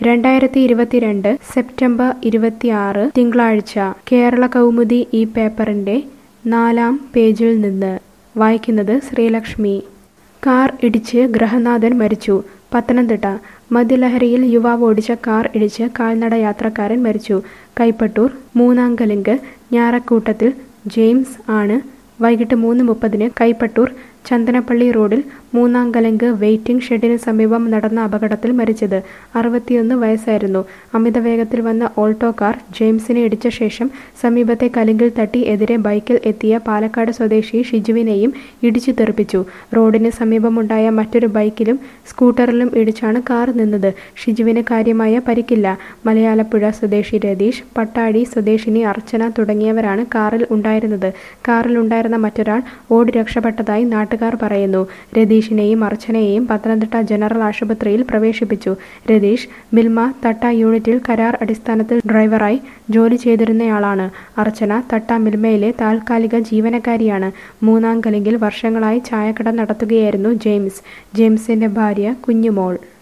രണ്ടായിരത്തി ഇരുപത്തിരണ്ട് സെപ്റ്റംബർ ഇരുപത്തിയാറ് തിങ്കളാഴ്ച കേരള കൗമുദി ഈ പേപ്പറിന്റെ നാലാം പേജിൽ നിന്ന് വായിക്കുന്നത് ശ്രീലക്ഷ്മി കാർ ഇടിച്ച് ഗൃഹനാഥൻ മരിച്ചു പത്തനംതിട്ട മദ്യലഹരിയിൽ യുവാവ് ഓടിച്ച കാർ ഇടിച്ച് കാൽനട യാത്രക്കാരൻ മരിച്ചു കൈപ്പട്ടൂർ മൂന്നാങ്കലിങ്ക് ഞാറക്കൂട്ടത്തിൽ ജെയിംസ് ആണ് വൈകിട്ട് മൂന്ന് മുപ്പതിന് കൈപ്പട്ടൂർ ചന്ദനപ്പള്ളി റോഡിൽ മൂന്നാങ്കലങ്ക് വെയിറ്റിംഗ് ഷെഡിന് സമീപം നടന്ന അപകടത്തിൽ മരിച്ചത് അറുപത്തിയൊന്ന് വയസ്സായിരുന്നു അമിത വേഗത്തിൽ വന്ന ഓൾട്ടോ കാർ ജെയിംസിനെ ഇടിച്ച ശേഷം സമീപത്തെ കലിങ്കിൽ തട്ടി എതിരെ ബൈക്കിൽ എത്തിയ പാലക്കാട് സ്വദേശി ഷിജുവിനെയും ഇടിച്ചു തെറിപ്പിച്ചു റോഡിന് സമീപമുണ്ടായ മറ്റൊരു ബൈക്കിലും സ്കൂട്ടറിലും ഇടിച്ചാണ് കാർ നിന്നത് ഷിജുവിന് കാര്യമായ പരിക്കില്ല മലയാളപ്പുഴ സ്വദേശി രതീഷ് പട്ടാഴി സ്വദേശിനി അർച്ചന തുടങ്ങിയവരാണ് കാറിൽ ഉണ്ടായിരുന്നത് കാറിലുണ്ടായിരുന്ന മറ്റൊരാൾ ഓടി രക്ഷപ്പെട്ടതായി നാട്ടുകാർ പറയുന്നു രതീഷിനെയും അർച്ചനയെയും പത്തനംതിട്ട ജനറൽ ആശുപത്രിയിൽ പ്രവേശിപ്പിച്ചു രതീഷ് മിൽമ തട്ട യൂണിറ്റിൽ കരാർ അടിസ്ഥാനത്തിൽ ഡ്രൈവറായി ജോലി ചെയ്തിരുന്നയാളാണ് അർച്ചന തട്ട മിൽമയിലെ താൽക്കാലിക ജീവനക്കാരിയാണ് മൂന്നാം കലിങ്കിൽ വർഷങ്ങളായി ചായക്കട നടത്തുകയായിരുന്നു ജെയിംസ് ജെയിംസിന്റെ ഭാര്യ കുഞ്ഞുമോൾ